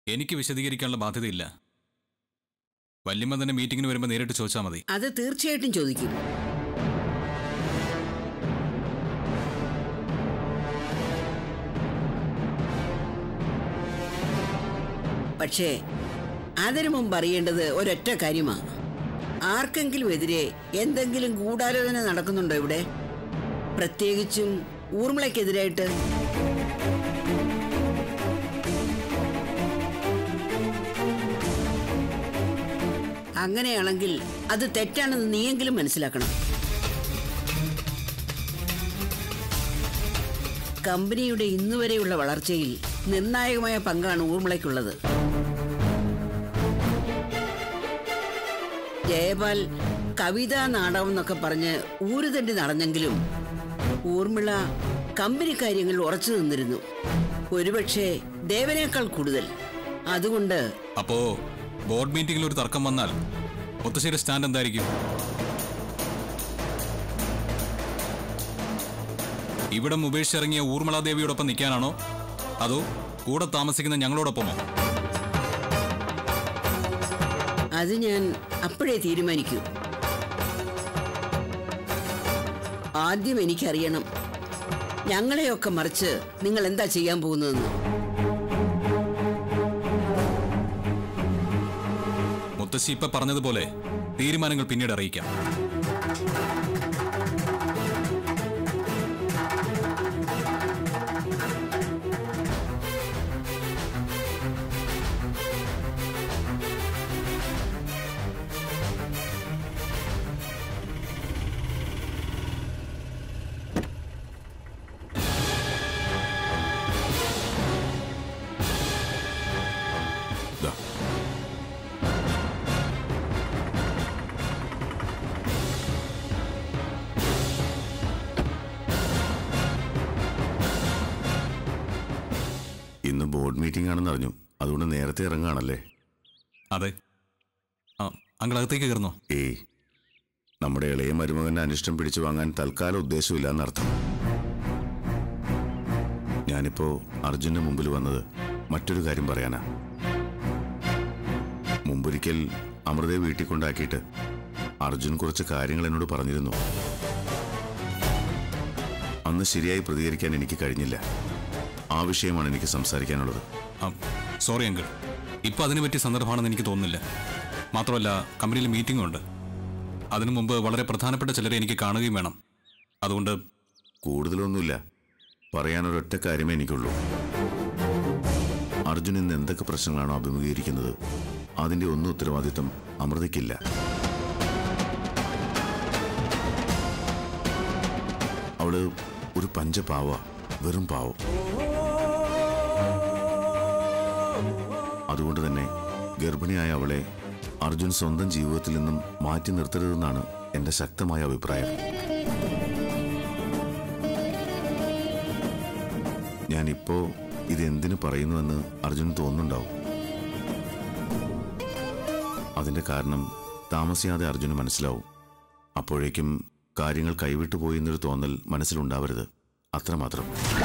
എനിക്ക് വിശദീകരിക്കാനുള്ള ബാധ്യതയില്ല വല്യമ്മ തന്നെ മീറ്റിങ്ങിന് വരുമ്പോൾ നേരിട്ട് ചോദിച്ചാൽ മതി അത് തീർച്ചയായിട്ടും ചോദിക്കും പക്ഷേ അതിനു മുമ്പ് അറിയേണ്ടത് ഒരൊറ്റ കാര്യമാണ് ആർക്കെങ്കിലും എതിരെ എന്തെങ്കിലും ഗൂഢാലോചന നടക്കുന്നുണ്ടോ ഇവിടെ പ്രത്യേകിച്ചും ഊർമിളയ്ക്കെതിരായിട്ട് അങ്ങനെയാണെങ്കിൽ അത് തെറ്റാണെന്ന് നീയെങ്കിലും മനസ്സിലാക്കണം കമ്പനിയുടെ ഇന്നുവരെയുള്ള വളർച്ചയിൽ നിർണായകമായ പങ്കാണ് ഊർമിളയ്ക്കുള്ളത് ജയപാൽ കവിതാ നാടകം എന്നൊക്കെ പറഞ്ഞ് ഊരുതണ്ടി നടന്നെങ്കിലും ഊർമിള കമ്പനി കാര്യങ്ങൾ ഉറച്ചു നിന്നിരുന്നു ഒരുപക്ഷെ ദേവനേക്കാൾ കൂടുതൽ അതുകൊണ്ട് അപ്പോ ബോർഡ് മീറ്റിംഗിൽ ഒരു തർക്കം വന്നാൽ മുത്തശ്ശേരി സ്റ്റാൻഡ് എന്തായിരിക്കും ഇവിടെ ഉപേക്ഷിച്ചിറങ്ങിയ ഊർമിളാദേവിയോടൊപ്പം നിൽക്കാനാണോ അതോ കൂടെ താമസിക്കുന്ന ഞങ്ങളോടൊപ്പമോ അത് ഞാൻ അപ്പോഴേ തീരുമാനിക്കൂ ആദ്യം എനിക്കറിയണം ഞങ്ങളെയൊക്കെ മറിച്ച് നിങ്ങൾ എന്താ ചെയ്യാൻ പോകുന്നതെന്ന് മുത്തശ്ശി ഇപ്പൊ പറഞ്ഞതുപോലെ തീരുമാനങ്ങൾ പിന്നീട് അറിയിക്കാം ദാ. ഇന്ന് ബോർഡ് മീറ്റിംഗ് ആണെന്ന് അറിഞ്ഞു അതുകൊണ്ട് നേരത്തെ ഇറങ്ങാണല്ലേ അതെ ആ അങ്കിൾ അകത്തേക്ക് കയറുന്നോ ഏയ് നമ്മുടെ ഇളയ മരുമകന്റെ അനിഷ്ടം പിടിച്ചു വാങ്ങാൻ തൽക്കാലം ഉദ്ദേശമില്ല എന്നർത്ഥം ഞാനിപ്പോ അർജുന്റെ മുമ്പിൽ വന്നത് മറ്റൊരു കാര്യം പറയാനാ മുമ്പൊരിക്കൽ അമൃതയെ വീട്ടിൽ കൊണ്ടാക്കിയിട്ട് അർജുൻ കുറച്ച് കാര്യങ്ങൾ എന്നോട് പറഞ്ഞിരുന്നു അന്ന് ശരിയായി പ്രതികരിക്കാൻ എനിക്ക് കഴിഞ്ഞില്ല ആ വിഷയമാണ് എനിക്ക് സംസാരിക്കാനുള്ളത് ആ സോറി അങ്കിൾ ഇപ്പൊ അതിനെ പറ്റിയ സന്ദർഭമാണെന്ന് എനിക്ക് തോന്നുന്നില്ല മാത്രമല്ല കമ്പനിയിൽ മീറ്റിംഗ് ഉണ്ട് അതിനു മുമ്പ് വളരെ പ്രധാനപ്പെട്ട ചിലരെ എനിക്ക് കാണുകയും വേണം അതുകൊണ്ട് കൂടുതലൊന്നുമില്ല പറയാനൊരൊറ്റ കാര്യമേ എനിക്കുള്ളൂ അർജുൻ ഇന്ന് എന്തൊക്കെ പ്രശ്നങ്ങളാണോ അഭിമുഖീകരിക്കുന്നത് അതിന്റെ ഒന്നും ഉത്തരവാദിത്തം അമൃതയ്ക്കില്ല അവള് ഒരു പഞ്ചപാവ വെറും പാവം അതുകൊണ്ട് തന്നെ ഗർഭിണിയായ അവളെ അർജുൻ സ്വന്തം ജീവിതത്തിൽ നിന്നും മാറ്റി നിർത്തരുതെന്നാണ് എന്റെ ശക്തമായ അഭിപ്രായം ഞാനിപ്പോ ഇതെന്തിനു പറയുന്നുവെന്ന് അർജുൻ തോന്നുന്നുണ്ടാവും അതിന്റെ കാരണം താമസിയാതെ അർജുന് മനസ്സിലാവും അപ്പോഴേക്കും കാര്യങ്ങൾ കൈവിട്ടു പോയി എന്നൊരു തോന്നൽ മനസ്സിലുണ്ടാവരുത് അത്രമാത്രം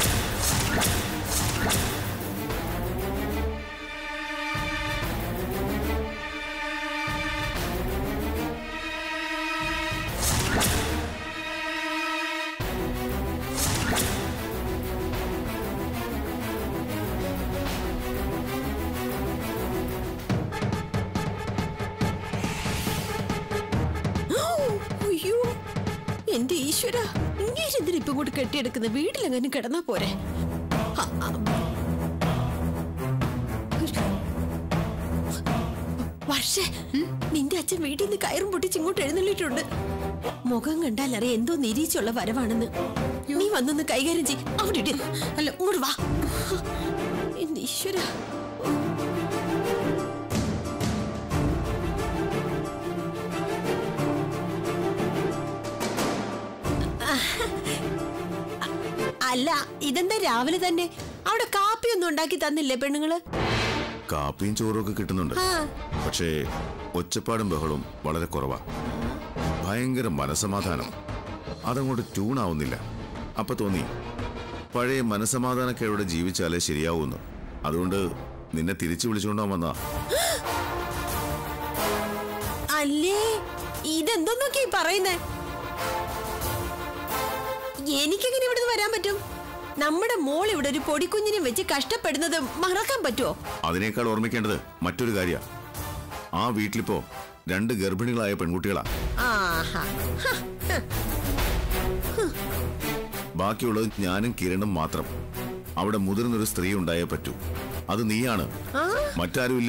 അയ്യോ എന്റെ ഈശ്വര ഇങ്ങനെ ഇപ്പൊ കൂടി കെട്ടിയെടുക്കുന്ന വീട്ടിലെങ്ങനെ കിടന്നാ പോരെ അ, അ. പക്ഷേ നിന്റെ അച്ഛൻ വീട്ടിൽ നിന്ന് കയറും പൊട്ടിച്ച് ഇങ്ങോട്ട് എഴുന്നള്ളിട്ടുണ്ട് മുഖം കണ്ടാൽ അറിയാം എന്തോ നിരീച്ചുള്ള വരവാണെന്ന് നീ വന്നൊന്ന് കൈകാര്യം ചെയ് അവിടെ ഇട്. അല്ല ഇങ്ങോട്ട് വാ എന്റെ ഈശ്വര അല്ല ഇതെന്താ രാവിലെ തന്നെ അവിടെ കാപ്പി ഒന്നും ഉണ്ടാക്കി തന്നില്ലേ പെണ്ണുങ്ങള് കാപ്പിയും ചോറും ഒക്കെ കിട്ടുന്നുണ്ട് ആ പക്ഷേ ഒച്ചപ്പാടും ബഹളവും വളരെ കുറവാ ഭയങ്കര മനസമാധാനം അതങ്ങോട്ട് ട്യൂണാവുന്നില്ല അപ്പൊ തോന്നി പഴയ മനസമാധാനക്കേടോടെ ജീവിച്ചാലേ ശരിയാവൂന്ന് അതുകൊണ്ട് നിന്നെ തിരിച്ചു വിളിച്ചുകൊണ്ടാ വന്നാ അല്ലേ ഇതെന്തോന്നൊക്കെ ഈ പറയുന്നേ എനിക്കെങ്ങനെ ഇവിടുന്ന് വരാൻ പറ്റും നമ്മുടെ മോൾ ഇവിടെ ഒരു പൊടിക്കുഞ്ഞിനെ വെച്ച് കഷ്ടപ്പെടുന്നത് മറക്കാൻ പറ്റുമോ അതിനേക്കാൾ ഓർമ്മിക്കേണ്ടത് മറ്റൊരു കാര്യ ആ വീട്ടിലിപ്പോ രണ്ട് ഗർഭിണികളായ പെൺകുട്ടികളാ ആഹാ ഹ, ഹ. ബാക്കിയുള്ളത് ഞാനും കിരണും മാത്രം അവിടെ മുതിർന്നൊരു സ്ത്രീ ഉണ്ടായേ പറ്റൂ അത് നീയാണ് മറ്റാരുമില്ല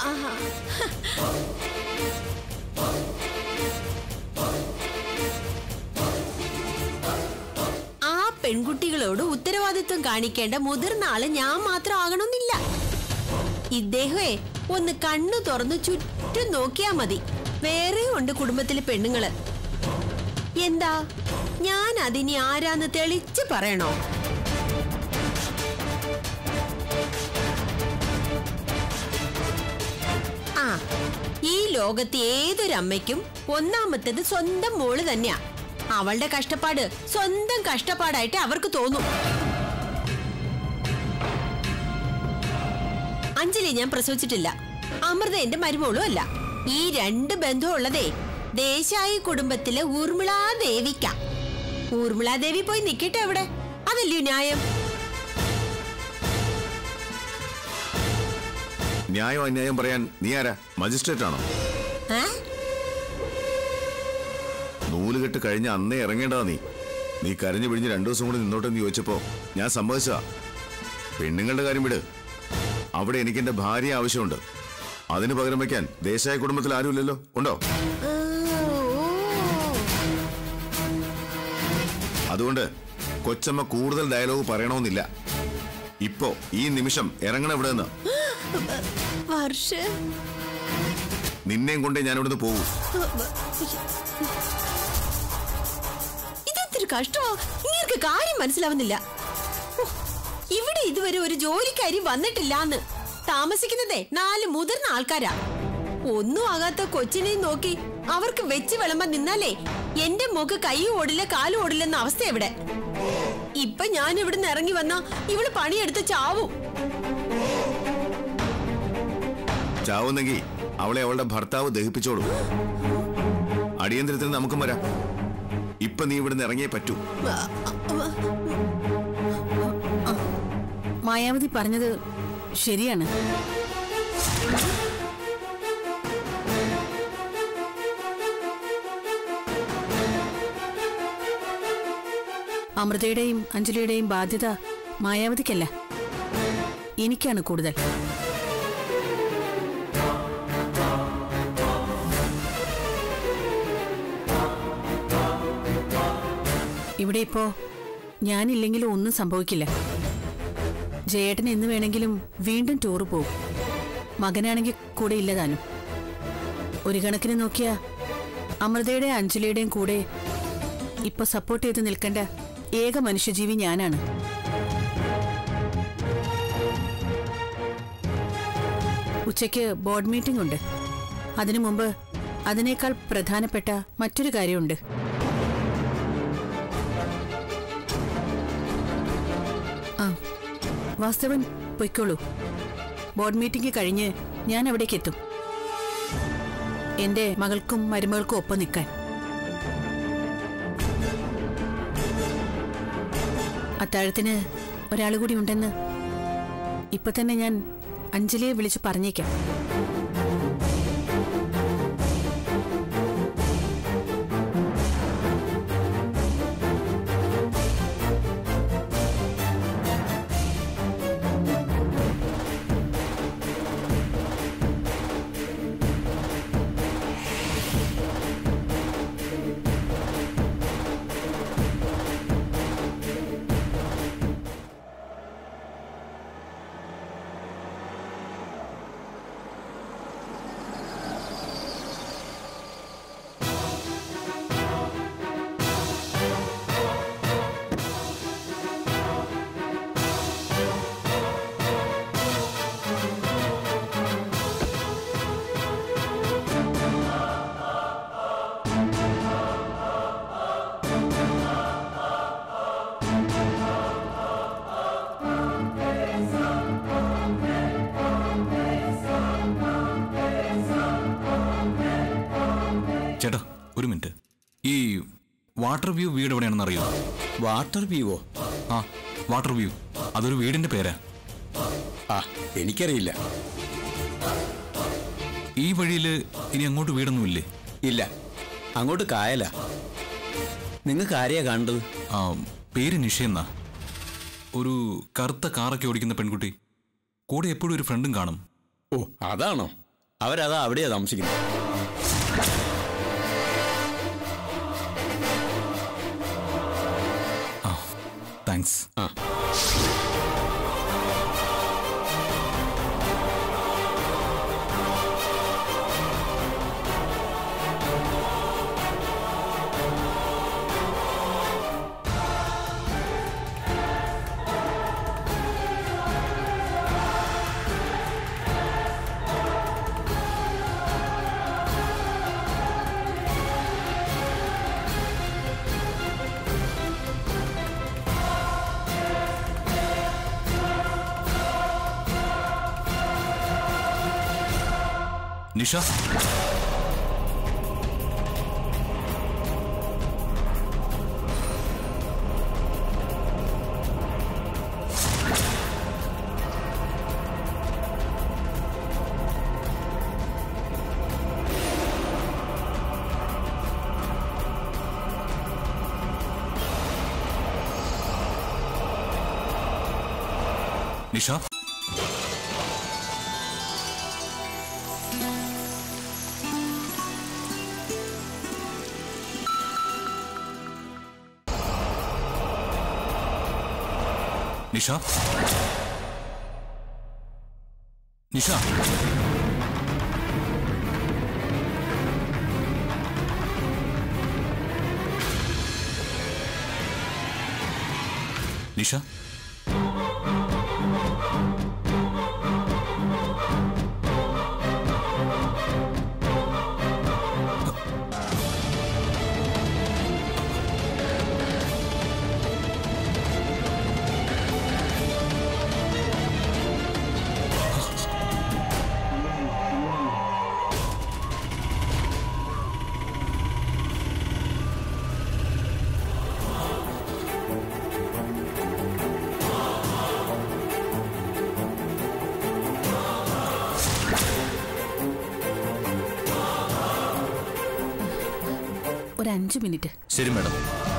ആ പെൺകുട്ടികളോട് ഉത്തരവാദിത്വം കാണിക്കേണ്ട മുതിർന്ന ആള് ഞാൻ മാത്രം ആകണമെന്നില്ല ഇദ്ദേഹമേ ഒന്ന് കണ്ണു തുറന്ന് ചുറ്റും നോക്കിയാ മതി വേറെ ഉണ്ട് കുടുംബത്തിലെ പെണ്ണുങ്ങള് എന്താ ഞാൻ അതിനി ആരാന്ന് തെളിച്ച് പറയണോ ആ ഈ ലോകത്തെ ഏതൊരമ്മയ്ക്കും ഒന്നാമത്തേത് സ്വന്തം മോള് തന്നെയാ അവളുടെ കഷ്ടപ്പാട് സ്വന്തം കഷ്ടപ്പാടായിട്ട് അവർക്ക് തോന്നും അഞ്ജലി ഞാൻ പ്രസവിച്ചിട്ടില്ല അമൃത എന്റെ മരുമോളും അല്ല ഈ രണ്ട് ബന്ധമുള്ളതേ ദേശായി കുടുംബത്തിലെ ഊർമിളാ ദേവിക്ക ഊർമിളാ ദേവി പോയി നിക്കട്ടെ അവിടെ അതല്ലയോ ന്യായം ന്യായം അന്യായം പറയാൻ നീ ആരാ മജിസ്ട്രേറ്റ് ആണോ ഏ നൂലുകെട്ട് കഴിഞ്ഞ അന്നേ ഇറങ്ങേണ്ടതാ നീ നീ കരഞ്ഞു പിഴിഞ്ഞ് രണ്ടു ദിവസം കൂടി നിന്നോട്ടെന്ന് ചോദിച്ചപ്പോ ഞാൻ സമ്മതിച്ചതാ പെണ്ണുങ്ങളുടെ കാര്യം വിട് അവിടെ എനിക്ക് എന്റെ ഭാര്യ ആവശ്യമുണ്ട് അതിന് പകരം വെക്കാൻ ദേശായ കുടുംബത്തിൽ ആരുമില്ലല്ലോ ഉണ്ടോ അതുകൊണ്ട് കൊച്ചമ്മ കൂടുതൽ ഡയലോഗ് പറയണമെന്നില്ല ഇപ്പോ ഈ നിമിഷം ഇറങ്ങണം ഇവിടെ നിന്ന് വർഷ നിന്നെയും കൊണ്ടേ ഞാൻ ഇവിടുന്ന് പോകും ഇതെന്തൊരു കഷ്ടമോ ഇങ്ങനെ കാര്യം മനസ്സിലാവുന്നില്ല ഉഹ്, ഇവിടെ ഇതുവരെ ഒരു ജോലിക്കാരി വന്നിട്ടില്ലാന്ന് താമസിക്കുന്നതേ നാല് മുതിർന്ന ആൾക്കാരാ ഒന്നും ആകാത്ത കൊച്ചിനെ നോക്കി അവർക്ക് വെച്ച് വിളമ്പാൻ നിന്നാലേ എന്റെ മോക്ക് കൈ ഓടില്ല കാലും ഓടില്ലെന്ന അവസ്ഥ ഇവിടെ ഇപ്പൊ ഞാൻ ഇവിടുന്ന് ഇറങ്ങി വന്നാ ഇവള് പണിയെടുത്ത് ചാവും ചാവുന്നെങ്കിൽ അവളെ അവളുടെ ഭർത്താവ് ദഹിപ്പിച്ചോളൂ അടിയന്തരത്തിന് നമുക്കും വരാം ഇപ്പൊ നീ ഇവിടുന്ന് ഇറങ്ങിയേ പറ്റൂ മായാവതി പറഞ്ഞത് ശരിയാണ് അമൃതയുടെയും അഞ്ജലിയുടെയും ബാധ്യത മായാവതിക്കല്ല എനിക്കാണ് കൂടുതൽ ഇവിടെ ഇപ്പോ ഞാനില്ലെങ്കിലും ഒന്നും സംഭവിക്കില്ല ജയേട്ടൻ എന്ന് വേണമെങ്കിലും വീണ്ടും ടൂറ് പോകും മകനാണെങ്കിൽ കൂടെ ഇല്ലതാനും ഒരു കണക്കിന് നോക്കിയ അമൃതയുടെയും അഞ്ജലിയുടെയും കൂടെ ഇപ്പൊ സപ്പോർട്ട് ചെയ്ത് നിൽക്കേണ്ട ഏക മനുഷ്യജീവി ഞാനാണ് ഉച്ചയ്ക്ക് ബോർഡ് മീറ്റിംഗ് ഉണ്ട് അതിനു മുമ്പ് അതിനേക്കാൾ പ്രധാനപ്പെട്ട മറ്റൊരു കാര്യമുണ്ട് ആ വാസ്തവൻ പൊയ്ക്കോളൂ ബോർഡ് മീറ്റിംഗ് കഴിഞ്ഞ് ഞാൻ അവിടേക്ക് എത്തും എന്റെ മകൾക്കും മരുമകൾക്കും ഒപ്പം നിൽക്കാൻ അത്താഴത്തിന് ഒരാൾ കൂടി ഉണ്ടെന്ന് ഇപ്പൊ തന്നെ ഞാൻ അഞ്ജലിയെ വിളിച്ച് പറഞ്ഞേക്കാം വാട്ടർ വ്യൂ വീട് എവിടെയാണെന്ന് അറിയോ വാട്ടർ വ്യൂവോ ആ വാട്ടർ വ്യൂ അതൊരു വീടിന്റെ പേരാ ആ എനിക്കറിയില്ല ഈ വഴിയിൽ ഇനി അങ്ങോട്ട് വീടൊന്നുമില്ലേ ഇല്ല അങ്ങോട്ട് കായല നിങ്ങൾക്ക് ആരെയാ കാണേണ്ടത് ആ പേര് നിഷയെന്നാ ഒരു കറുത്ത കാറൊക്കെ ഓടിക്കുന്ന പെൺകുട്ടി കൂടെ എപ്പോഴും ഒരു ഫ്രണ്ടും കാണും ഓ അതാണോ അവരതാ അവിടെയാ താമസിക്കുന്നത് താങ്ക്സ് ആ നിഷ നിഷ നിഷ നിഷ നിഷ ഒരു അഞ്ച് മിനിറ്റ് ശരി മാഡം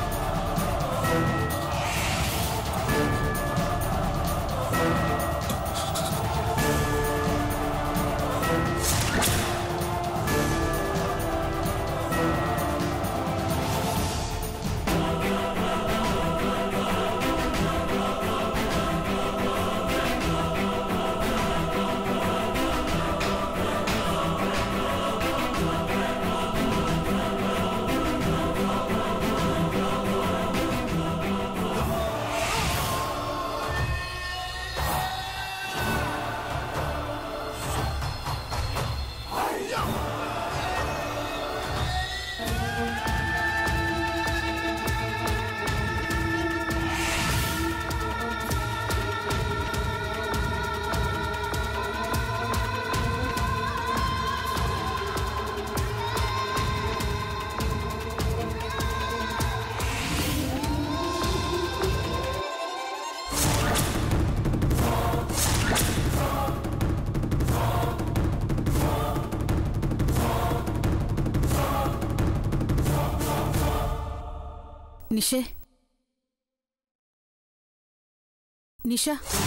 നിഷേ നിഷ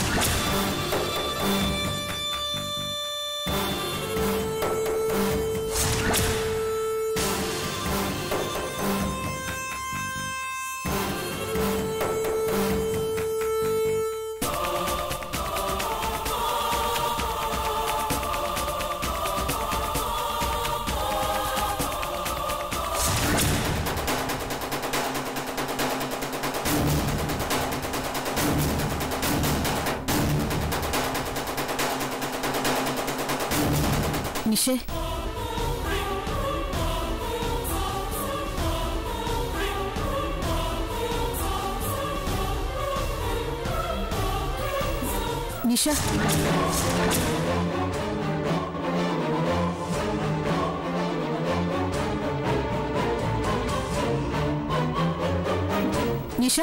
നിഷേ നിഷ നിഷ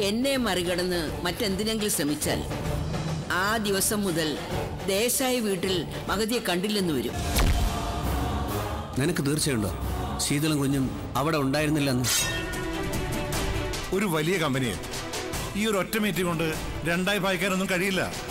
എന്നെ മറികടന്ന് മറ്റെന്തിനെങ്കിലും ശ്രമിച്ചാൽ ആ ദിവസം മുതൽ ദേശായി വീട്ടിൽ മഹതിയെ കണ്ടില്ലെന്ന് വരും നിനക്ക് തീർച്ചയുണ്ടോ ശീതളും കുഞ്ഞും അവിടെ ഉണ്ടായിരുന്നില്ലെന്ന് ഒരു വലിയ കമ്പനിയെ ഈ ഒരു ഒറ്റ മീറ്റിംഗ് കൊണ്ട് രണ്ടായി പായിക്കാനൊന്നും കഴിയില്ല